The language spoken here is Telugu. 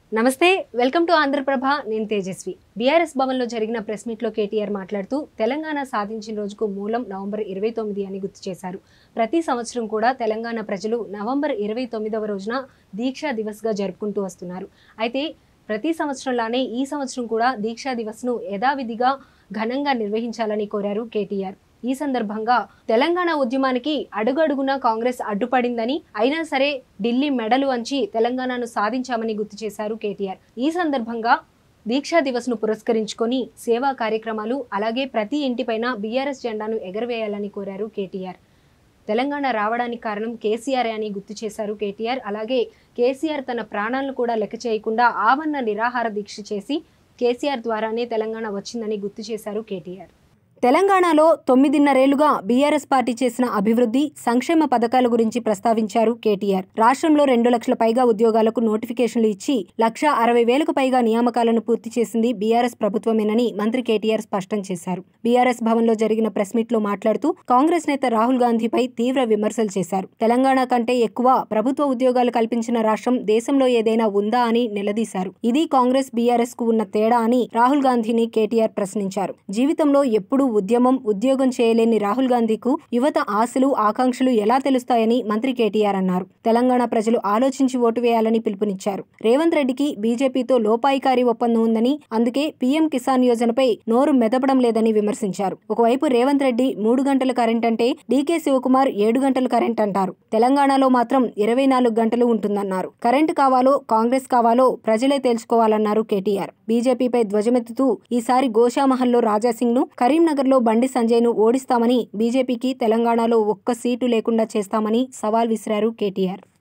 నమస్తే వెల్కమ్ టు ఆంధ్రప్రభ నేను తేజస్వి బీఆర్ఎస్ భవన్లో జరిగిన ప్రెస్ మీట్లో కేటీఆర్ మాట్లాడుతూ తెలంగాణ సాధించిన రోజుకు మూలం నవంబర్ ఇరవై తొమ్మిది అని గుర్తు చేశారు ప్రతి సంవత్సరం కూడా తెలంగాణ ప్రజలు నవంబర్ ఇరవై తొమ్మిదవ రోజున దీక్షా దివస్గా జరుపుకుంటూ వస్తున్నారు అయితే ప్రతి సంవత్సరంలానే ఈ సంవత్సరం కూడా దీక్షా దివస్ను యథావిధిగా ఘనంగా నిర్వహించాలని కోరారు కేటీఆర్ ఈ సందర్భంగా తెలంగాణ ఉద్యమానికి అడుగడుగునా కాంగ్రెస్ అడ్డుపడిందని అయినా సరే ఢిల్లీ మెడలు వంచి తెలంగాణను సాధించామని గుర్తు చేశారు కేటీఆర్ ఈ సందర్భంగా దీక్షా దివస్ను పురస్కరించుకొని సేవా కార్యక్రమాలు అలాగే ప్రతి ఇంటిపైన బీఆర్ఎస్ జెండాను ఎగరవేయాలని కోరారు కేటీఆర్ తెలంగాణ రావడానికి కారణం కేసీఆర్ అని గుర్తు చేశారు కేటీఆర్ అలాగే కేసీఆర్ తన ప్రాణాలను కూడా లెక్క చేయకుండా ఆవరణ నిరాహార దీక్ష చేసి కేసీఆర్ ద్వారానే తెలంగాణ వచ్చిందని గుర్తు చేశారు కేటీఆర్ తెలంగాణలో తొమ్మిదిన్నరేళ్లుగా బీఆర్ఎస్ పార్టీ చేసిన అభివృద్ధి సంక్షేమ పథకాల గురించి ప్రస్తావించారు కేటీఆర్ రాష్ట్రంలో రెండు లక్షల పైగా ఉద్యోగాలకు నోటిఫికేషన్లు ఇచ్చి లక్ష అరవై వేలకు పైగా నియామకాలను పూర్తి చేసింది బీఆర్ఎస్ ప్రభుత్వమేనని మంత్రి కేటీఆర్ స్పష్టం చేశారు బీఆర్ఎస్ భవన్లో జరిగిన ప్రెస్ మీట్ లో మాట్లాడుతూ కాంగ్రెస్ నేత రాహుల్ గాంధీపై తీవ్ర విమర్శలు చేశారు తెలంగాణ కంటే ఎక్కువ ప్రభుత్వ ఉద్యోగాలు కల్పించిన రాష్ట్రం దేశంలో ఏదైనా ఉందా అని నిలదీశారు ఇది కాంగ్రెస్ బీఆర్ఎస్ కు ఉన్న తేడా అని రాహుల్ గాంధీని కేటీఆర్ ప్రశ్నించారు జీవితంలో ఎప్పుడూ ఉద్యమం ఉద్యోగం చేయలేని రాహుల్ గాంధీకు యువత ఆశలు ఆకాంక్షలు ఎలా తెలుస్తాయని మంత్రి కేటీఆర్ అన్నారు తెలంగాణ ప్రజలు ఆలోచించి ఓటు వేయాలని పిలుపునిచ్చారు రేవంత్ రెడ్డికి బీజేపీతో లోపాయికారి ఒప్పందం ఉందని అందుకే పీఎం కిసాన్ యోజనపై నోరు మెదపడం లేదని విమర్శించారు ఒకవైపు రేవంత్ రెడ్డి మూడు గంటల కరెంట్ అంటే డీకే శివకుమార్ ఏడు గంటల కరెంట్ అంటారు తెలంగాణలో మాత్రం ఇరవై నాలుగు గంటలు ఉంటుందన్నారు కరెంట్ కావాలో కాంగ్రెస్ కావాలో ప్రజలే తేల్చుకోవాలన్నారు కేటీఆర్ బీజేపీపై ధ్వజమెత్తుతూ ఈసారి గోషామహల్లో రాజాసింగ్ ను కరీంనగర్లో బండి సంజయ్ ను ఓడిస్తామని బీజేపీకి తెలంగాణలో ఒక్క సీటు లేకుండా చేస్తామని సవాల్ విసిరారు కేటీఆర్